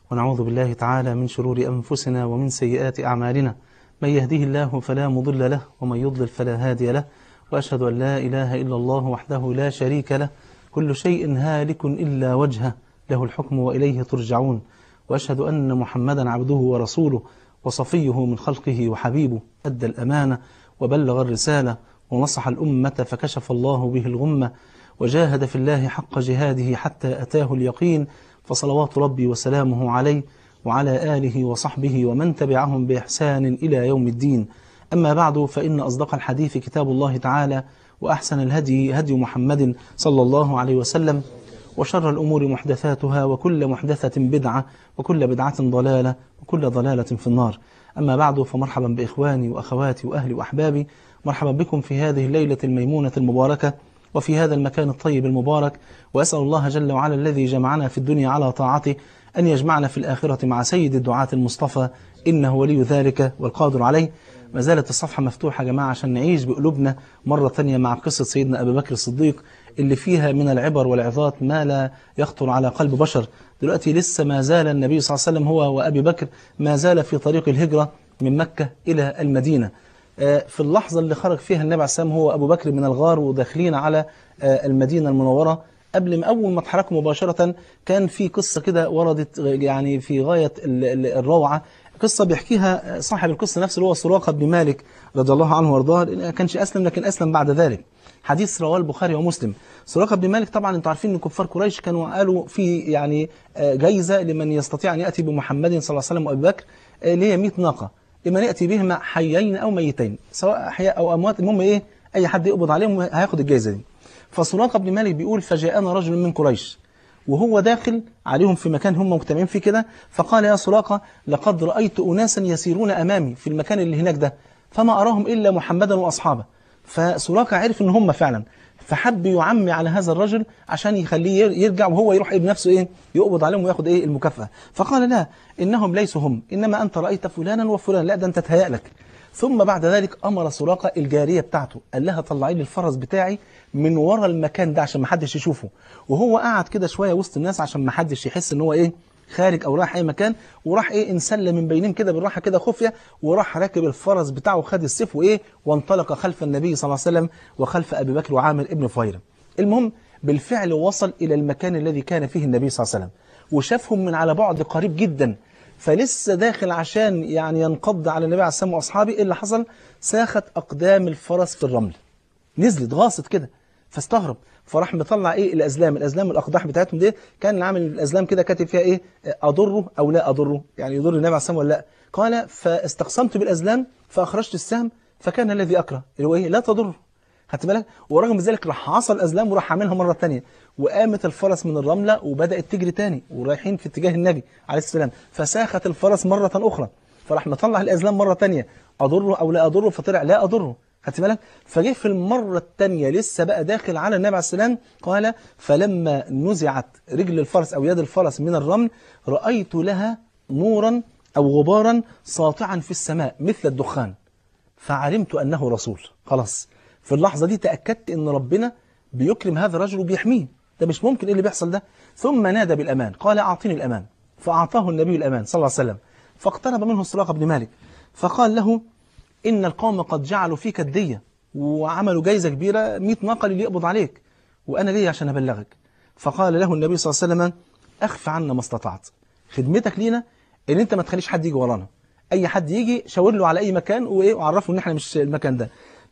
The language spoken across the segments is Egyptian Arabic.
ونعوذ بالله تعالى من شرور أنفسنا ومن سيئات أعمالنا من يهده الله فلا مضل له ومن يضلل فلا هادي له وأشهد أن لا إله إلا الله وحده لا شريك له كل شيء هالك إلا وجهه له الحكم وإليه ترجعون وأشهد أن محمدا عبده ورسوله وصفيه من خلقه وحبيبه أدى الأمانة وبلغ الرسالة ونصح الأمة فكشف الله به الغمة وجاهد في الله حق جهاده حتى أتاه اليقين فصلوات ربي وسلامه عليه وعلى آله وصحبه ومن تبعهم بإحسان إلى يوم الدين أما بعد فإن أصدق الحديث كتاب الله تعالى وأحسن الهدي هدي محمد صلى الله عليه وسلم وشر الأمور محدثاتها وكل محدثة بدعة وكل بدعة ضلالة وكل ضلالة في النار أما بعد فمرحبا بإخواني وأخواتي وأهلي وأحبابي مرحبا بكم في هذه الليلة الميمونة المباركة وفي هذا المكان الطيب المبارك وأسأل الله جل وعلا الذي جمعنا في الدنيا على طاعته أن يجمعنا في الآخرة مع سيد الدعاة المصطفى إنه ولي ذلك والقادر عليه ما زالت الصفحة مفتوحة يا جماعة عشان نعيش بقلوبنا مرة ثانية مع قصة سيدنا أبي بكر الصديق اللي فيها من العبر والعظات ما لا يخطر على قلب بشر دلوقتي لسه ما زال النبي صلى الله عليه وسلم هو وأبي بكر ما زال في طريق الهجرة من مكة إلى المدينة في اللحظة اللي خرج فيها النبي عليه السلام هو أبو بكر من الغار وداخلين على المدينة المنورة قبل ما أول ما اتحركوا مباشرة كان في قصة كده وردت يعني في غاية الروعة قصة بيحكيها صاحب القصة نفسه اللي هو سراقة بن مالك رضي الله عنه وارضاه ما كانش أسلم لكن أسلم بعد ذلك حديث رواه البخاري ومسلم سراقة بن مالك طبعا انتوا عارفين ان كفار قريش كانوا قالوا في يعني جايزة لمن يستطيع أن يأتي بمحمد صلى الله عليه وسلم وأبي بكر اللي هي 100 ناقة لمن يأتي بهما حيين أو ميتين سواء أحياء أو أموات المهم إيه أي حد يقبض عليهم هياخد الجائزة دي فسراقة بن مالك بيقول فجاءنا رجل من قريش وهو داخل عليهم في مكان هم مجتمعين فيه كده فقال يا سراقة لقد رأيت أناسا يسيرون أمامي في المكان اللي هناك ده فما أراهم إلا محمدا وأصحابه فسراقة عرف إن هم فعلا فحب يعمي على هذا الرجل عشان يخليه يرجع وهو يروح إيه بنفسه إيه يقبض عليهم وياخد إيه المكافأة فقال لا إنهم ليسوا هم إنما أنت رأيت فلانا وفلان لا ده أنت تهيأ لك ثم بعد ذلك أمر سراقة الجارية بتاعته قال لها طلعي لي الفرس بتاعي من ورا المكان ده عشان ما حدش يشوفه وهو قعد كده شوية وسط الناس عشان ما حدش يحس ان هو ايه خارج او رايح اي مكان وراح ايه انسل من بينهم كده بالراحه كده خفيه وراح راكب الفرس بتاعه وخد السيف وايه وانطلق خلف النبي صلى الله عليه وسلم وخلف ابي بكر وعامر ابن فهيره المهم بالفعل وصل الى المكان الذي كان فيه النبي صلى الله عليه وسلم وشافهم من على بعد قريب جدا فلسه داخل عشان يعني ينقض على النبي عليه السلام واصحابه ايه اللي حصل ساخت اقدام الفرس في الرمل نزلت غاصت كده فاستغرب فراح مطلع ايه الازلام الازلام الاقداح بتاعتهم دي كان عامل الازلام كده كاتب فيها ايه اضره او لا اضره يعني يضر النبي عليه السلام ولا لا قال فاستقسمت بالازلام فاخرجت السهم فكان الذي اكره اللي هو ايه لا تضره خدت بالك ورغم ذلك راح عصى الازلام وراح عاملها مره ثانيه وقامت الفرس من الرمله وبدات تجري تاني ورايحين في اتجاه النبي عليه السلام فساخت الفرس مره اخرى فراح مطلع الازلام مره ثانيه اضره او لا اضره فطلع لا اضره خدت بالك فجه في المرة الثانية لسه بقى داخل على النبي عليه السلام قال فلما نزعت رجل الفرس أو يد الفرس من الرمل رأيت لها نورا أو غبارا ساطعا في السماء مثل الدخان فعلمت أنه رسول خلاص في اللحظة دي تأكدت أن ربنا بيكرم هذا الرجل وبيحميه ده مش ممكن إيه اللي بيحصل ده ثم نادى بالأمان قال أعطيني الأمان فأعطاه النبي الأمان صلى الله عليه وسلم فاقترب منه السراقة بن مالك فقال له إن القوم قد جعلوا فيك الدية وعملوا جايزة كبيرة 100 ناقة اللي يقبض عليك وأنا جاي عشان أبلغك فقال له النبي صلى الله عليه وسلم أخف عنا ما استطعت خدمتك لينا إن أنت ما تخليش حد يجي ورانا أي حد يجي شاور له على أي مكان وإيه وعرفه إن إحنا مش المكان ده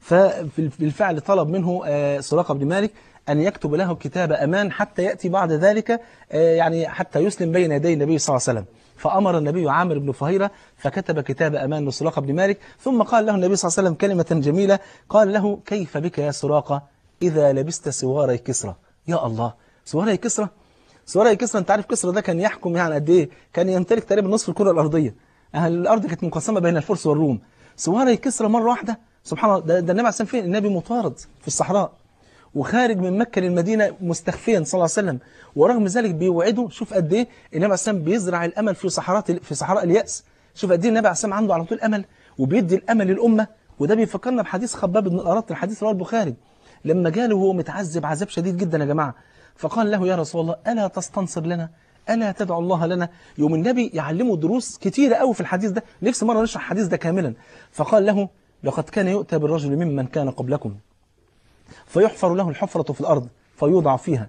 فبالفعل طلب منه سراقة بن مالك أن يكتب له كتاب أمان حتى يأتي بعد ذلك يعني حتى يسلم بين يدي النبي صلى الله عليه وسلم فأمر النبي عامر بن فهيرة فكتب كتاب أمان لسراقة بن مالك ثم قال له النبي صلى الله عليه وسلم كلمة جميلة قال له كيف بك يا سراقة إذا لبست سواري كسرى يا الله سواري كسرى سواري كسرى أنت عارف كسرى ده كان يحكم يعني قد إيه كان يمتلك تقريبا نصف الكرة الأرضية الأرض كانت مقسمة بين الفرس والروم سواري كسرى مرة واحدة سبحان الله ده, ده النبي عليه الصلاة والسلام فين النبي مطارد في الصحراء وخارج من مكة للمدينة مستخفيا صلى الله عليه وسلم ورغم ذلك بيوعده شوف قد ايه النبي عليه السلام بيزرع الامل في صحراء في صحراء اليأس شوف قد ايه النبي عليه السلام عنده على طول امل وبيدي الامل للامه وده بيفكرنا بحديث خباب بن الارط الحديث رواه البخاري لما جاله وهو متعذب عذاب شديد جدا يا جماعه فقال له يا رسول الله الا تستنصر لنا ألا تدعو الله لنا يوم النبي يعلمه دروس كتيرة قوي في الحديث ده نفس مرة نشرح الحديث ده كاملا فقال له لقد كان يؤتى بالرجل ممن كان قبلكم فيحفر له الحفرة في الأرض فيوضع فيها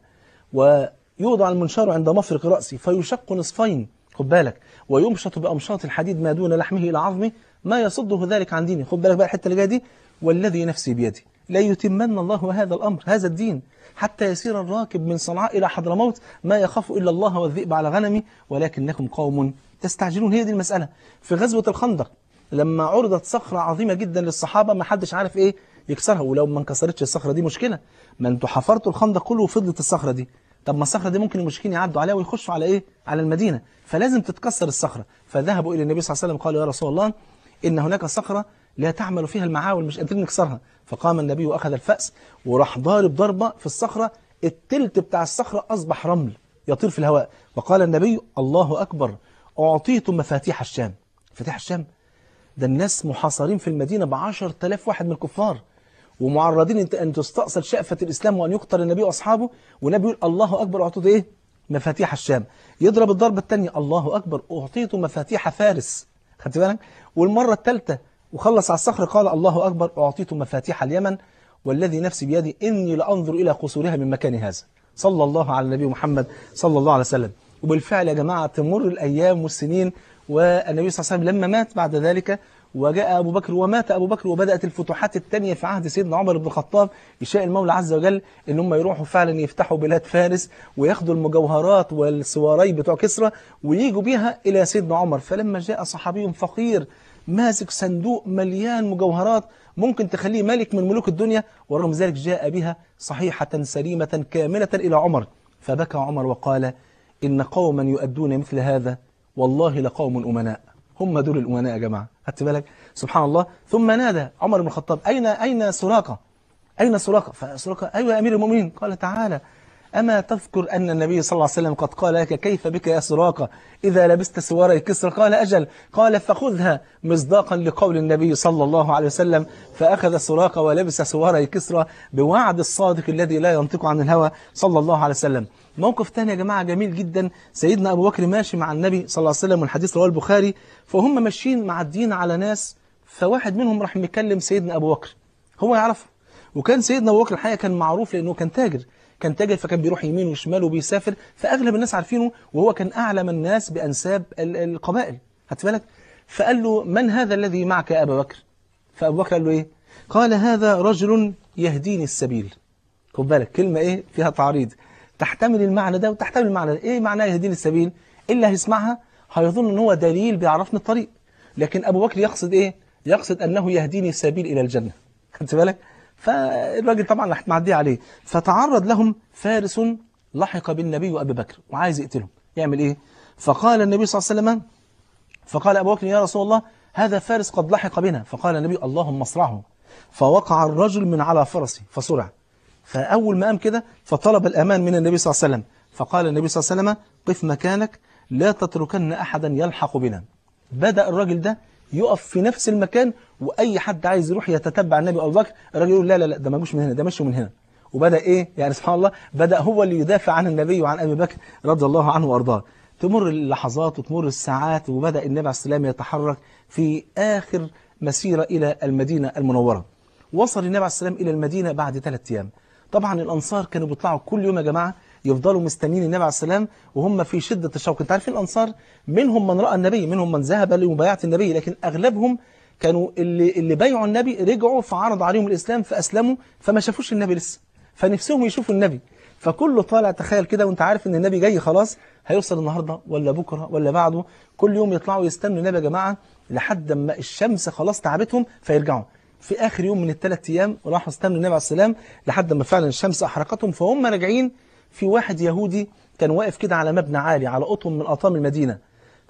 ويوضع المنشار عند مفرق رأسه فيشق نصفين خد بالك ويمشط بأمشاط الحديد ما دون لحمه إلى عظمه ما يصده ذلك عن دينه خد بالك بقى الحتة اللي جايه دي والذي نفسي بيده لا يتمن الله هذا الأمر هذا الدين حتى يسير الراكب من صنعاء إلى حضرموت ما يخاف إلا الله والذئب على غنمي ولكنكم قوم تستعجلون هي دي المسألة في غزوة الخندق لما عرضت صخرة عظيمة جدا للصحابة ما حدش عارف إيه يكسرها ولو ما انكسرتش الصخرة دي مشكلة ما انتوا حفرتوا الخندق كله وفضلت الصخرة دي طب ما الصخرة دي ممكن المشركين يعدوا عليها ويخشوا على إيه على المدينة فلازم تتكسر الصخرة فذهبوا إلى النبي صلى الله عليه وسلم قالوا يا رسول الله إن هناك صخرة لا تعمل فيها المعاول مش قادرين نكسرها فقام النبي وأخذ الفأس وراح ضارب ضربة في الصخرة التلت بتاع الصخرة أصبح رمل يطير في الهواء وقال النبي الله أكبر أعطيتم مفاتيح الشام مفاتيح الشام ده الناس محاصرين في المدينة بعشر تلاف واحد من الكفار ومعرضين أن تستأصل شأفة الإسلام وأن يقتل النبي وأصحابه والنبي يقول الله أكبر أعطيت إيه مفاتيح الشام يضرب الضربة الثانية الله أكبر أعطيت مفاتيح فارس خدت بالك والمرة الثالثة وخلص على الصخر قال الله أكبر أعطيت مفاتيح اليمن والذي نفسي بيدي إني لأنظر إلى قصورها من مكان هذا صلى الله على النبي محمد صلى الله عليه وسلم وبالفعل يا جماعة تمر الأيام والسنين والنبي صلى الله عليه وسلم لما مات بعد ذلك وجاء أبو بكر ومات أبو بكر وبدأت الفتوحات الثانية في عهد سيدنا عمر بن الخطاب يشاء المولى عز وجل إن هم يروحوا فعلا يفتحوا بلاد فارس وياخدوا المجوهرات والسواري بتوع كسرى ويجوا بيها إلى سيدنا عمر فلما جاء صحابي فقير ماسك صندوق مليان مجوهرات ممكن تخليه ملك من ملوك الدنيا ورغم ذلك جاء بها صحيحة سليمة كاملة إلى عمر فبكى عمر وقال إن قوما يؤدون مثل هذا والله لقوم أمناء هم دول الأمناء يا جماعة خدت بالك سبحان الله ثم نادى عمر بن الخطاب أين أين سراقة أين سراقة فسراقة أيوة يا أمير المؤمنين قال تعالى أما تذكر أن النبي صلى الله عليه وسلم قد قال لك كيف بك يا سراقة إذا لبست سواري كسر قال أجل قال فخذها مصداقا لقول النبي صلى الله عليه وسلم فأخذ سراقة ولبس سواري كسرى بوعد الصادق الذي لا ينطق عن الهوى صلى الله عليه وسلم موقف تاني يا جماعة جميل جدا سيدنا أبو بكر ماشي مع النبي صلى الله عليه وسلم والحديث رواه البخاري فهم ماشيين معديين على ناس فواحد منهم راح مكلم سيدنا أبو بكر هو يعرفه وكان سيدنا أبو بكر الحقيقة كان معروف لأنه كان تاجر كان تاجر فكان بيروح يمين وشمال وبيسافر فأغلب الناس عارفينه وهو كان أعلم الناس بأنساب القبائل هات بالك فقال له من هذا الذي معك يا أبا بكر فأبو بكر قال له إيه قال هذا رجل يهديني السبيل خد بالك كلمة إيه فيها تعريض تحتمل المعنى ده وتحتمل المعنى ده إيه معناه يهديني السبيل اللي هيسمعها هيظن ان هو دليل بيعرفني الطريق لكن أبو بكر يقصد إيه يقصد أنه يهديني السبيل إلى الجنة خدت بالك فالراجل طبعا راح معديه عليه فتعرض لهم فارس لحق بالنبي وأبي بكر وعايز يقتلهم يعمل إيه فقال النبي صلى الله عليه وسلم فقال أبو بكر يا رسول الله هذا فارس قد لحق بنا فقال النبي اللهم اصرعه فوقع الرجل من على فرسه فصرع فأول ما قام كده فطلب الأمان من النبي صلى الله عليه وسلم فقال النبي صلى الله عليه وسلم قف مكانك لا تتركن أحدا يلحق بنا بدأ الراجل ده يقف في نفس المكان وأي حد عايز يروح يتتبع النبي أبو بكر الراجل يقول لا لا لا ده ما من هنا ده مشوا من هنا وبدأ إيه يعني سبحان الله بدأ هو اللي يدافع عن النبي وعن أبي بكر رضي الله عنه وأرضاه تمر اللحظات وتمر الساعات وبدأ النبي عليه السلام يتحرك في آخر مسيرة إلى المدينة المنورة وصل النبي عليه السلام إلى المدينة بعد ثلاثة أيام طبعا الأنصار كانوا بيطلعوا كل يوم يا جماعة يفضلوا مستنين النبي عليه السلام وهم في شدة الشوق انت عارفين الأنصار منهم من رأى النبي منهم من ذهب لمبايعة النبي لكن أغلبهم كانوا اللي, اللي بايعوا النبي رجعوا فعرض عليهم الإسلام فأسلموا فما شافوش النبي لسه فنفسهم يشوفوا النبي فكله طالع تخيل كده وانت عارف ان النبي جاي خلاص هيوصل النهاردة ولا بكرة ولا بعده كل يوم يطلعوا يستنوا النبي يا جماعة لحد ما الشمس خلاص تعبتهم فيرجعوا في آخر يوم من الثلاث أيام راحوا استنوا النبي عليه السلام لحد ما فعلا الشمس أحرقتهم فهم راجعين في واحد يهودي كان واقف كده على مبنى عالي على قطم من أطام المدينة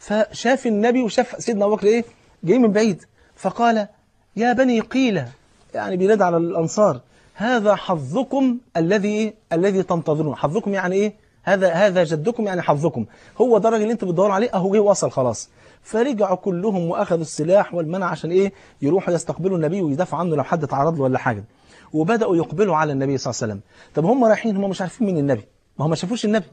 فشاف النبي وشاف سيدنا أبو بكر إيه جاي من بعيد فقال يا بني قيلة يعني بينادى على الأنصار هذا حظكم الذي الذي تنتظرون حظكم يعني إيه هذا هذا جدكم يعني حظكم هو ده الراجل اللي انتوا بتدوروا عليه اهو جه وصل خلاص فرجعوا كلهم واخذوا السلاح والمنع عشان ايه يروحوا يستقبلوا النبي ويدافعوا عنه لو حد تعرض له ولا حاجه وبداوا يقبلوا على النبي صلى الله عليه وسلم طب هم رايحين هم مش عارفين مين النبي ما هم ما شافوش النبي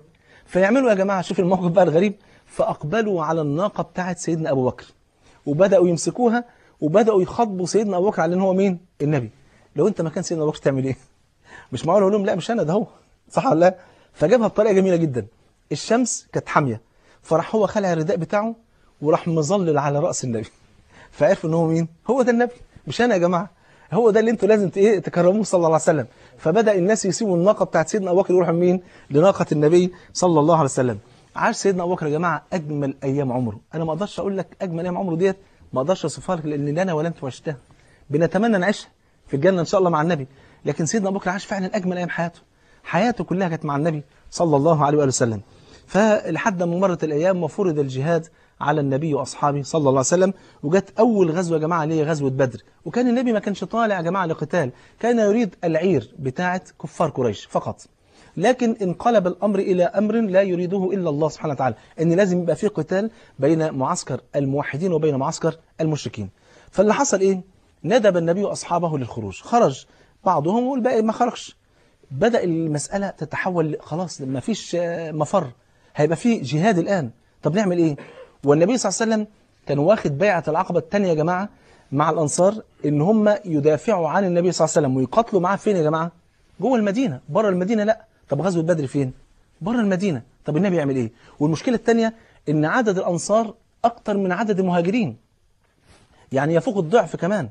فيعملوا يا جماعة شوف الموقف بقى الغريب فأقبلوا على الناقة بتاعت سيدنا أبو بكر وبدأوا يمسكوها وبدأوا يخاطبوا سيدنا أبو بكر على إن هو مين النبي لو أنت مكان سيدنا أبو بكر تعمل إيه مش معقول أقول لهم لا مش أنا ده هو صح ولا لا فجابها بطريقة جميلة جدا الشمس كانت حامية فراح هو خلع الرداء بتاعه وراح مظلل على رأس النبي فعرفوا ان هو مين هو ده النبي مش انا يا جماعه هو ده اللي انتوا لازم ت- ايه تكرموه صلى الله عليه وسلم فبدا الناس يسيبوا الناقه بتاعت سيدنا ابو بكر يروحوا مين لناقه النبي صلى الله عليه وسلم عاش سيدنا ابو بكر يا جماعه اجمل ايام عمره انا ما اقدرش اقول لك اجمل ايام عمره ديت ما اقدرش اوصفها لك لان لا انا ولا انت عشتها بنتمنى نعيشها في الجنه ان شاء الله مع النبي لكن سيدنا ابو بكر عاش فعلا اجمل ايام حياته حياته كلها كانت مع النبي صلى الله عليه واله وسلم فلحد ما مرت الايام وفرض الجهاد على النبي واصحابه صلى الله عليه وسلم وجت اول غزوه يا جماعه اللي هي غزوه بدر وكان النبي ما كانش طالع يا جماعه لقتال كان يريد العير بتاعه كفار قريش فقط لكن انقلب الامر الى امر لا يريده الا الله سبحانه وتعالى ان لازم يبقى في قتال بين معسكر الموحدين وبين معسكر المشركين فاللي حصل ايه ندب النبي اصحابه للخروج خرج بعضهم والباقي ما خرجش بدأ المسألة تتحول ل- خلاص ما فيش آه، مفر هيبقى في جهاد الآن طب نعمل إيه والنبي صلى الله عليه وسلم كان واخد بيعة العقبة الثانية يا جماعة مع الأنصار إن هم يدافعوا عن النبي صلى الله عليه وسلم ويقاتلوا معاه فين يا جماعة جوه المدينة بره المدينة لا طب غزوة بدر فين بره المدينة طب النبي يعمل إيه والمشكلة الثانية إن عدد الأنصار أكتر من عدد المهاجرين يعني يفوق الضعف كمان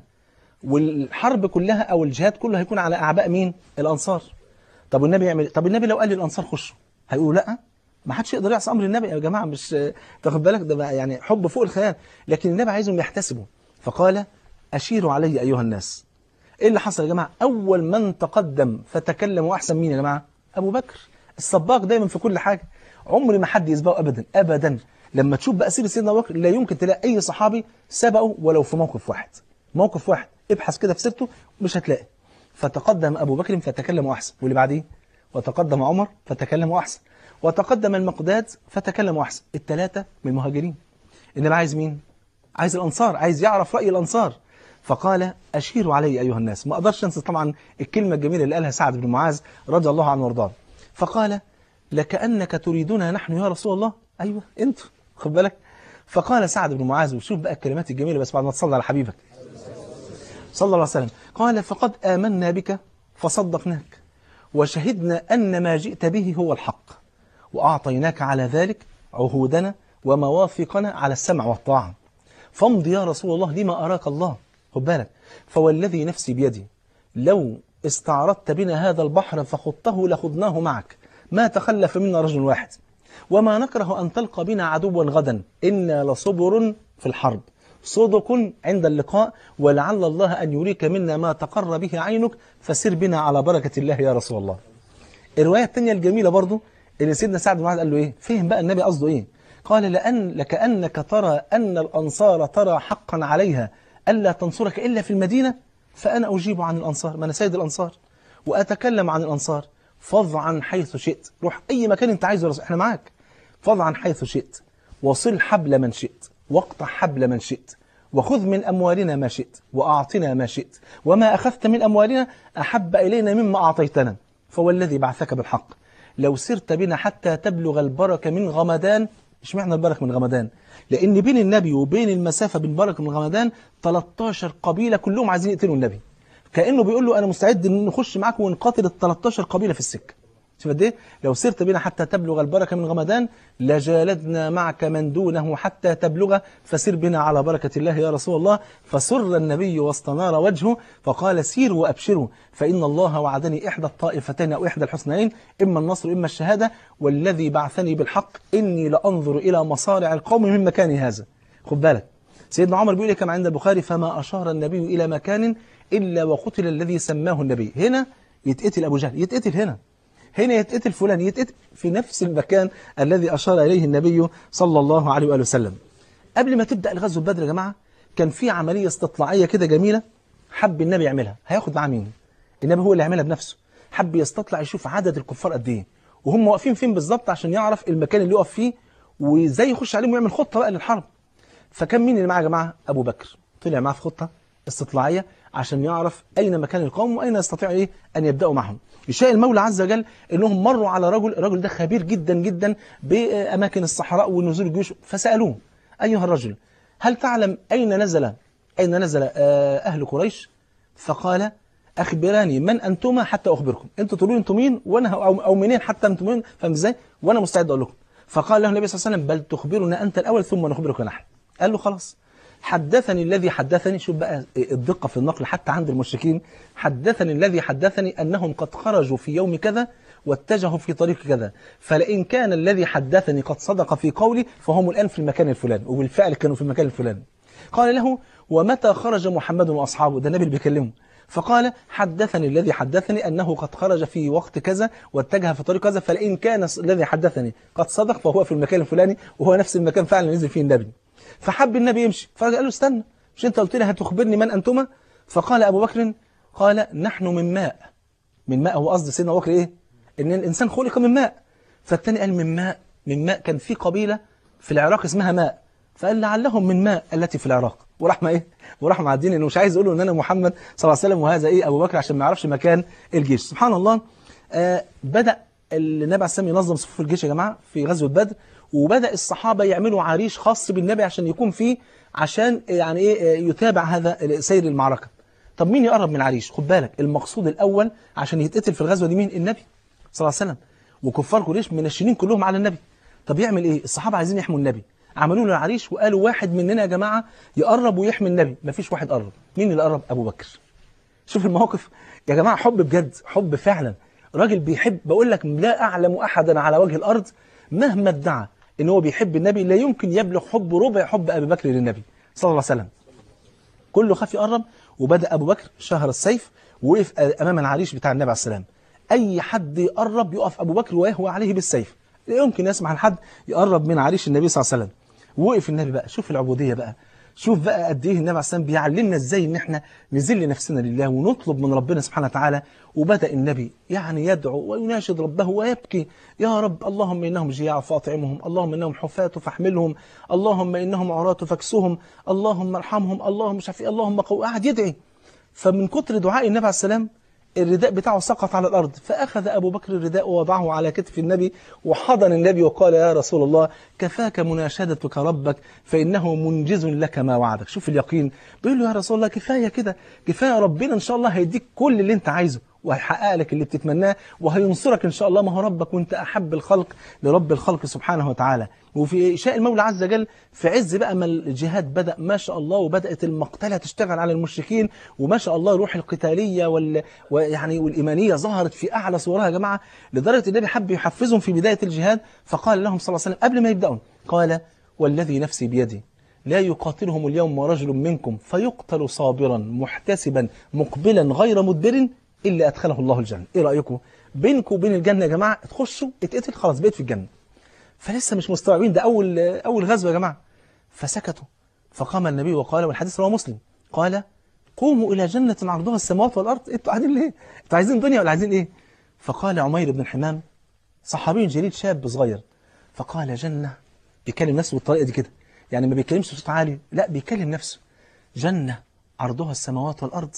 والحرب كلها او الجهاد كله هيكون على اعباء مين الانصار طب والنبي يعمل طب النبي لو قال للانصار خشوا هيقولوا لا ما حدش يقدر يعصي امر النبي يا جماعه مش تاخد بالك ده بقى يعني حب فوق الخيال لكن النبي عايزهم يحتسبوا فقال اشيروا علي ايها الناس ايه اللي حصل يا جماعه اول من تقدم فتكلم واحسن مين يا جماعه ابو بكر السباق دايما في كل حاجه عمر ما حد يسبقه ابدا ابدا لما تشوف بقى سيره سيدنا ابو بكر لا يمكن تلاقي اي صحابي سبقه ولو في موقف واحد موقف واحد ابحث كده في سيرته مش هتلاقي فتقدم ابو بكر فتكلم احسن واللي بعديه وتقدم عمر فتكلم احسن وتقدم المقداد فتكلم احسن الثلاثه من المهاجرين النبي عايز مين عايز الانصار عايز يعرف راي الانصار فقال اشيروا علي ايها الناس ما اقدرش انسى طبعا الكلمه الجميله اللي قالها سعد بن معاذ رضي الله عنه وارضاه فقال لكانك تريدنا نحن يا رسول الله ايوه انتوا خد بالك فقال سعد بن معاذ وشوف بقى الكلمات الجميله بس بعد ما تصلي على حبيبك صلى الله عليه وسلم قال فقد آمنا بك فصدقناك وشهدنا أن ما جئت به هو الحق وأعطيناك على ذلك عهودنا ومواثقنا على السمع والطاعة فامض يا رسول الله لما أراك الله خد بالك فوالذي نفسي بيدي لو استعرضت بنا هذا البحر فخضته لخضناه معك ما تخلف منا رجل واحد وما نكره أن تلقى بنا عدوا غدا إنا لصبر في الحرب صدق عند اللقاء ولعل الله أن يريك منا ما تقر به عينك فسر بنا على بركة الله يا رسول الله الرواية الثانية الجميلة برضو اللي سيدنا سعد بن معاذ قال له إيه فهم بقى النبي قصده إيه قال لأن لكأنك ترى أن الأنصار ترى حقا عليها ألا تنصرك إلا في المدينة فأنا أجيب عن الأنصار ما أنا سيد الأنصار وأتكلم عن الأنصار فض عن حيث شئت روح أي مكان أنت عايزه يا رسول إحنا معاك فض عن حيث شئت وصل حبل من شئت واقطع حبل من شئت وخذ من أموالنا ما شئت وأعطنا ما شئت وما أخذت من أموالنا أحب إلينا مما أعطيتنا فوالذي بعثك بالحق لو سرت بنا حتى تبلغ البركة من غمدان إيش معنى البركة من غمدان لأن بين النبي وبين المسافة بين البركة من غمدان 13 قبيلة كلهم عايزين يقتلوا النبي كأنه بيقول له أنا مستعد إن نخش معاك ونقاتل ال 13 قبيلة في السكة شوف قد ايه لو سرت بنا حتى تبلغ البركة من غمدان لجالدنا معك من دونه حتى تبلغ فسر بنا على بركة الله يا رسول الله فسر النبي واستنار وجهه فقال سيروا وأبشروا فإن الله وعدني إحدى الطائفتين أو إحدى الحسنين إما النصر إما الشهادة والذي بعثني بالحق إني لأنظر إلى مصارع القوم من مكان هذا خد بالك سيدنا عمر بيقول كما عند البخاري فما أشار النبي إلى مكان إلا وقتل الذي سماه النبي هنا يتقتل أبو جهل يتقتل هنا هنا يتقتل فلان يتقتل في نفس المكان الذي أشار إليه النبي صلى الله عليه وآله وسلم قبل ما تبدأ الغزو بدر يا جماعة كان في عملية استطلاعية كده جميلة حب النبي يعملها هياخد معاه مين النبي هو اللي يعملها بنفسه حب يستطلع يشوف عدد الكفار قد ايه وهم واقفين فين بالظبط عشان يعرف المكان اللي يقف فيه وازاي يخش عليهم ويعمل خطة بقى للحرب فكان مين اللي معاه يا جماعة أبو بكر طلع معاه في خطة استطلاعية عشان يعرف أين مكان القوم وأين يستطيع إيه أن يبدأوا معهم يشاء المولى عز وجل انهم مروا على رجل الرجل ده خبير جدا جدا باماكن الصحراء ونزول الجيوش فسالوه ايها الرجل هل تعلم اين نزل اين نزل آه، اهل قريش فقال اخبراني من انتما حتى اخبركم انتوا تقولوا لي انتوا مين وانا ه- او او منين حتى انتوا مين فاهم ازاي وانا مستعد اقول لكم فقال له النبي صلى الله عليه وسلم بل تخبرنا انت الاول ثم نخبرك نحن قال له خلاص حدثني الذي حدثني شوف بقى الدقة في النقل حتى عند المشركين حدثني الذي حدثني أنهم قد خرجوا في يوم كذا واتجهوا في طريق كذا فلئن كان الذي حدثني قد صدق في قولي فهم الآن في المكان الفلاني وبالفعل كانوا في المكان الفلاني قال له ومتى خرج محمد وأصحابه ده النبي اللي بيكلمه فقال حدثني الذي حدثني أنه قد خرج في وقت كذا واتجه في طريق كذا فلئن كان الذي حدثني قد صدق فهو في المكان الفلاني وهو نفس المكان فعلا نزل فيه النبي فحب النبي يمشي فقال له استنى مش انت قلت لي هتخبرني من انتما فقال ابو بكر قال نحن من ماء من ماء هو قصد سيدنا ابو بكر ايه ان الانسان خلق من ماء فالتاني قال من ماء من ماء كان في قبيله في العراق اسمها ماء فقال لعلهم من ماء التي في العراق وراح ما ايه وراح معدين انه مش عايز يقول له ان انا محمد صلى الله عليه وسلم وهذا ايه ابو بكر عشان ما يعرفش مكان الجيش سبحان الله آه بدا النبي عليه السلام ينظم صفوف الجيش يا جماعه في غزوه بدر وبدا الصحابه يعملوا عريش خاص بالنبي عشان يكون فيه عشان يعني ايه يتابع هذا سير المعركه طب مين يقرب من العريش خد بالك المقصود الاول عشان يتقتل في الغزوه دي مين النبي صلى الله عليه وسلم وكفار قريش منشنين كلهم على النبي طب يعمل ايه الصحابه عايزين يحموا النبي عملوا له العريش وقالوا واحد مننا يا جماعه يقرب ويحمي النبي مفيش واحد قرب مين اللي قرب ابو بكر شوف الموقف يا جماعه حب بجد حب فعلا راجل بيحب بقول لك لا اعلم احدا على وجه الارض مهما ادعى ان هو بيحب النبي لا يمكن يبلغ حب ربع حب ابي بكر للنبي صلى الله عليه وسلم كله خاف يقرب وبدا ابو بكر شهر السيف ووقف امام العريش بتاع النبي عليه السلام اي حد يقرب يقف ابو بكر ويهوى عليه بالسيف لا يمكن يسمح لحد يقرب من عريش النبي صلى الله عليه وسلم ووقف النبي بقى شوف العبوديه بقى شوف بقى قد ايه النبي عليه السلام بيعلمنا ازاي ان احنا نذل نفسنا لله ونطلب من ربنا سبحانه وتعالى وبدا النبي يعني يدعو ويناشد ربه ويبكي يا رب اللهم انهم جياع فاطعمهم اللهم انهم حفاة فاحملهم اللهم انهم عراة فاكسهم اللهم ارحمهم اللهم مش عارف ايه اللهم قو قاعد يدعي فمن كتر دعاء النبي عليه السلام الرداء بتاعه سقط على الأرض فأخذ أبو بكر الرداء ووضعه على كتف النبي وحضن النبي وقال يا رسول الله كفاك مناشدتك ربك فإنه منجز لك ما وعدك شوف اليقين بيقول له يا رسول الله كفاية كده كفاية ربنا إن شاء الله هيديك كل اللي انت عايزه وهيحقق لك اللي بتتمناه وهينصرك إن شاء الله ما هو ربك وانت أحب الخلق لرب الخلق سبحانه وتعالى وفي شاء المولى عز وجل في عز بقى ما الجهاد بدأ ما شاء الله وبدأت المقتلة تشتغل على المشركين وما شاء الله روح القتالية وال ويعني والإيمانية ظهرت في أعلى صورها يا جماعة لدرجة النبي حب يحفزهم في بداية الجهاد فقال لهم صلى الله عليه وسلم قبل ما يبدأوا قال والذي نفسي بيدي لا يقاتلهم اليوم رجل منكم فيقتل صابرا محتسبا مقبلا غير مدبر إلا أدخله الله الجنة إيه رأيكم بينكم وبين الجنة يا جماعة تخشوا اتقتل خلاص بقيت في الجنة فلسه مش مستوعبين ده أول أول غزوة يا جماعة فسكتوا فقام النبي وقال والحديث رواه مسلم قال قوموا إلى جنة عرضها السماوات والأرض انتوا قاعدين ليه؟ انتوا عايزين دنيا ولا عايزين إيه؟ فقال عمير بن الحمام صحابي جليل شاب صغير فقال جنة بيكلم نفسه بالطريقة دي كده يعني ما بيتكلمش بصوت عالي لا بيكلم نفسه جنة عرضها السماوات والأرض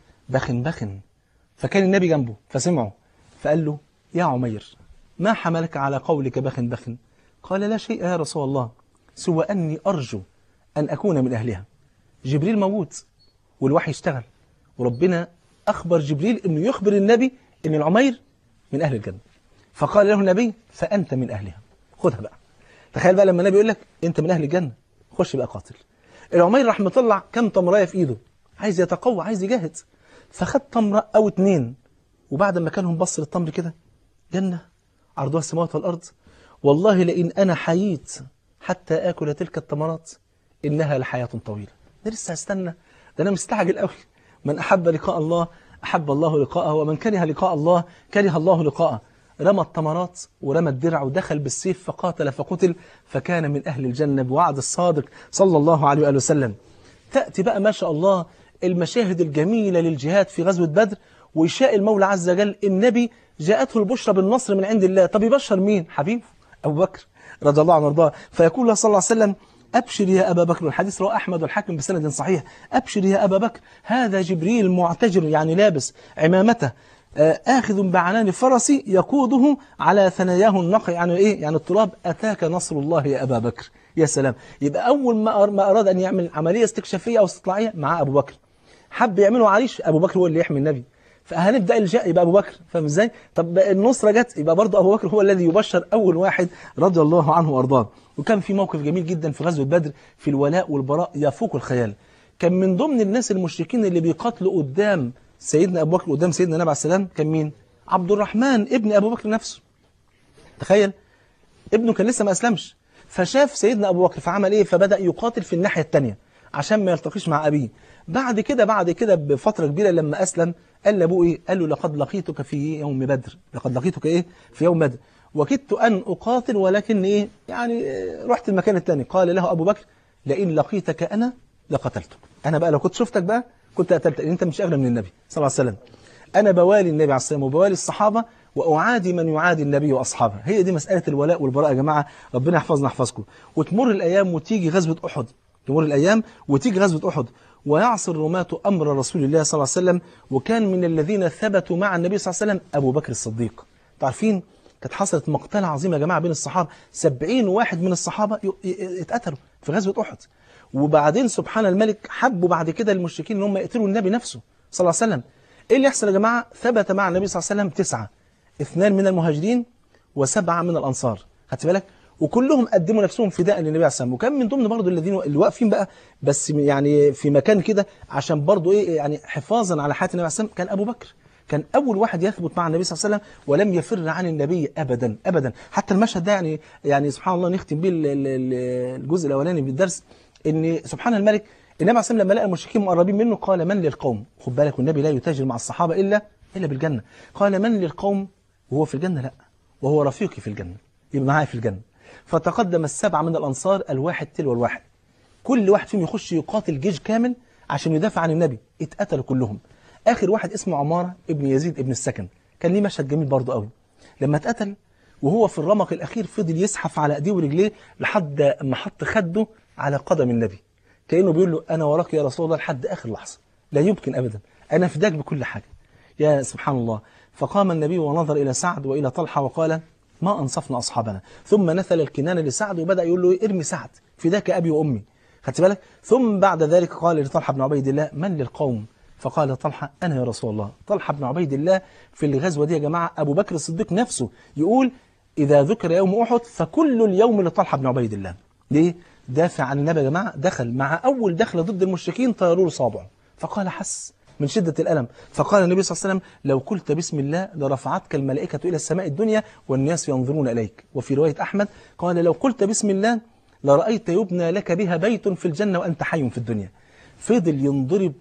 بخن بخن فكان النبي جنبه فسمعه فقال له يا عمير ما حملك على قولك بخن بخن قال لا شيء يا رسول الله سوى أني أرجو أن أكون من أهلها جبريل موجود والوحي اشتغل وربنا أخبر جبريل أنه يخبر النبي أن العمير من أهل الجنة فقال له النبي فأنت من أهلها خدها بقى تخيل بقى لما النبي يقول لك أنت من أهل الجنة خش بقى قاتل العمير راح مطلع كم تمرايه في إيده عايز يتقوى عايز يجاهد فخد تمرة أو اتنين وبعد ما كانهم بص للتمر كده جنة عرضها السماوات والأرض والله لئن أنا حييت حتى آكل تلك التمرات إنها لحياة طويلة ده لسه هستنى ده أنا مستعجل قوي من أحب لقاء الله أحب الله لقاءه ومن كره لقاء الله كره الله لقاءه رمى التمرات ورمى الدرع ودخل بالسيف فقاتل فقتل فكان من أهل الجنة بوعد الصادق صلى الله عليه وآله وسلم تأتي بقى ما شاء الله المشاهد الجميلة للجهاد في غزوة بدر ويشاء المولى عز وجل النبي جاءته البشرى بالنصر من عند الله طب يبشر مين حبيبه أبو بكر رضي الله عنه وارضاه فيقول له صلى الله عليه وسلم أبشر يا أبا بكر الحديث رواه أحمد والحاكم بسند صحيح أبشر يا أبا بكر هذا جبريل معتجر يعني لابس عمامته آه، آخذ بعنان فرسي يقوده على ثناياه النقع يعني إيه؟ يعني التراب أتاك نصر الله يا أبا بكر يا سلام يبقى أول ما أر- ما أراد أن يعمل عملية استكشافية أو استطلاعية مع أبو بكر حب يعمله عريش أبو بكر هو اللي يحمي النبي فهنبدا الجاء يبقى ابو بكر فاهم ازاي طب النصره جت يبقى برضه ابو بكر هو الذي يبشر اول واحد رضي الله عنه وارضاه وكان في موقف جميل جدا في غزوه بدر في الولاء والبراء يفوق الخيال كان من ضمن الناس المشركين اللي بيقاتلوا قدام سيدنا ابو بكر قدام سيدنا النبي عليه السلام كان مين عبد الرحمن ابن ابو بكر نفسه تخيل ابنه كان لسه ما اسلمش فشاف سيدنا ابو بكر فعمل ايه فبدا يقاتل في الناحيه الثانيه عشان ما يلتقيش مع ابيه بعد كده بعد كده بفتره كبيره لما اسلم قال لابوه ايه قال له لقد لقيتك في يوم بدر لقد لقيتك ايه في يوم بدر وكدت ان اقاتل ولكن ايه يعني آه، رحت المكان الثاني قال له ابو بكر لئن لقيتك انا لقتلتك انا بقى لو كنت شفتك بقى كنت قتلتك لان انت مش اغلى من النبي صلى الله عليه وسلم انا بوالي النبي عليه الصلاه والسلام وبوالي الصحابه واعادي من يعادي النبي واصحابه هي دي مساله الولاء والبراء يا جماعه ربنا يحفظنا يحفظكم وتمر الايام وتيجي غزوه احد تمر الايام وتيجي غزوه احد ويعصي الرماة امر رسول الله صلى الله عليه وسلم وكان من الذين ثبتوا مع النبي صلى الله عليه وسلم ابو بكر الصديق تعرفين كانت حصلت مقتله عظيمه يا جماعه بين الصحابه 70 واحد من الصحابه ي- ي- اتقتلوا في غزوه احد وبعدين سبحان الملك حبوا بعد كده المشركين ان هم يقتلوا النبي نفسه صلى الله عليه وسلم ايه اللي يحصل يا جماعه ثبت مع النبي صلى الله عليه وسلم تسعه اثنان من المهاجرين وسبعه من الانصار خدت بالك وكلهم قدموا نفسهم فداء للنبي عليه الصلاه والسلام وكان من ضمن برضه الذين اللي واقفين بقى بس يعني في مكان كده عشان برضه ايه يعني حفاظا على حياه النبي عليه الصلاه والسلام كان ابو بكر كان اول واحد يثبت مع النبي صلى الله عليه وسلم ولم يفر عن النبي ابدا ابدا حتى المشهد ده يعني يعني سبحان الله نختم بيه ال- ال- ال- الجزء الاولاني من الدرس ان سبحان الملك النبي عليه الصلاه والسلام لما لقى المشركين مقربين منه قال من للقوم خد بالك والنبي لا يتاجر مع الصحابه الا الا بالجنه قال من للقوم وهو في الجنه لا وهو رفيقي في الجنه يبقى معايا في الجنه فتقدم السبعه من الانصار الواحد تلو الواحد كل واحد فيهم يخش يقاتل جيش كامل عشان يدافع عن النبي اتقتلوا كلهم اخر واحد اسمه عماره ابن يزيد ابن السكن كان ليه مشهد جميل برضه قوي لما اتقتل وهو في الرمق الاخير فضل يزحف على ايديه ورجليه لحد ما حط خده على قدم النبي كانه بيقول له انا وراك يا رسول الله لحد اخر لحظه لا يمكن ابدا انا فداك بكل حاجه يا سبحان الله فقام النبي ونظر الى سعد والى طلحه وقال ما انصفنا اصحابنا ثم نثل الكنان لسعد وبدا يقول له ارمي سعد فداك ابي وامي خدت بالك ثم بعد ذلك قال لطلحه بن عبيد الله من للقوم فقال طلحه انا يا رسول الله طلحه بن عبيد الله في الغزوه دي يا جماعه ابو بكر الصديق نفسه يقول اذا ذكر يوم احد فكل اليوم لطلحه بن عبيد الله ليه دافع عن النبي يا جماعه دخل مع اول دخله ضد المشركين طيروا له صابعه فقال حس من شدة الألم فقال النبي صلى الله عليه وسلم لو قلت بسم الله لرفعتك الملائكة إلى السماء الدنيا والناس ينظرون إليك وفي رواية أحمد قال لو قلت بسم الله لرأيت يبنى لك بها بيت في الجنة وأنت حي في الدنيا فضل ينضرب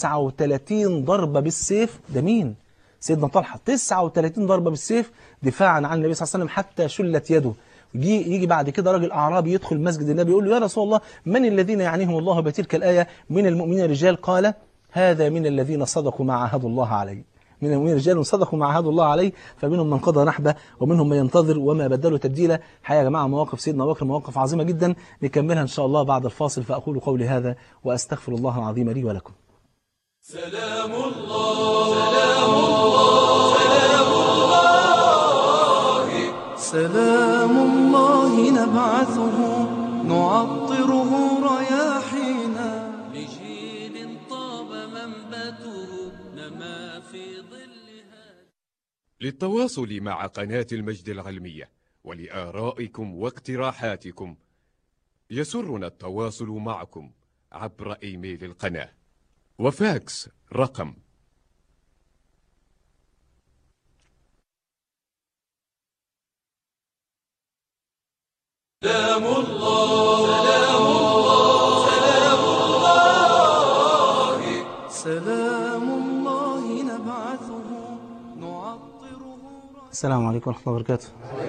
39 ضربة بالسيف ده مين؟ سيدنا طلحة 39 ضربة بالسيف دفاعا عن النبي صلى الله عليه وسلم حتى شلت يده يجي يجي بعد كده راجل اعرابي يدخل مسجد النبي يقول له يا رسول الله من الذين يعنيهم الله بتلك الايه من المؤمنين رجال قال هذا من الذين صدقوا ما عاهدوا الله عليه من المؤمنين رجال صدقوا ما عاهدوا الله عليه فمنهم من قضى نحبه ومنهم من ينتظر وما بدلوا تبديلا حقيقه يا جماعه مواقف سيدنا ابو بكر مواقف عظيمه جدا نكملها ان شاء الله بعد الفاصل فاقول قولي هذا واستغفر الله العظيم لي ولكم سلام الله سلام الله سلام الله سلام الله نبعثه نعطره رياحينا لجيل طاب منبته نما في ظلها للتواصل مع قناة المجد العلمية ولآرائكم واقتراحاتكم يسرنا التواصل معكم عبر إيميل القناة وفاكس رقم سلام الله سلام الله سلام الله سلام الله نبعثه نعطره السلام عليكم ورحمة الله وبركاته